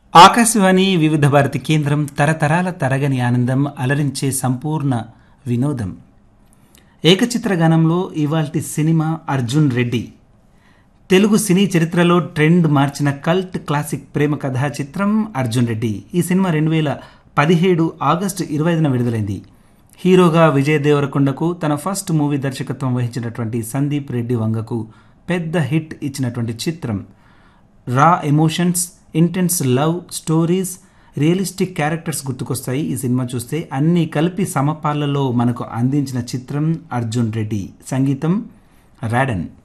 ఆకాశవాణి వివిధ భారతి కేంద్రం తరతరాల తరగని ఆనందం అలరించే సంపూర్ణ వినోదం ఏకచిత్ర గానంలో ఇవాల్టి సినిమా అర్జున్ రెడ్డి తెలుగు సినీ చరిత్రలో ట్రెండ్ మార్చిన కల్ట్ క్లాసిక్ ప్రేమ కథా చిత్రం అర్జున్ రెడ్డి ఈ సినిమా రెండు వేల పదిహేడు ఆగస్టు ఇరవై ఐదున విడుదలైంది హీరోగా విజయ్ దేవరకొండకు తన ఫస్ట్ మూవీ దర్శకత్వం వహించినటువంటి సందీప్ రెడ్డి వంగకు పెద్ద హిట్ ఇచ్చినటువంటి చిత్రం raw emotions intense love stories realistic characters గుర్తుకొస్తాయి ఈ సినిమా చూస్తే అన్ని కలిపి సమపాలలో మనకు అందించిన చిత్రం అర్జున్ రెడ్డి సంగీతం రాడన్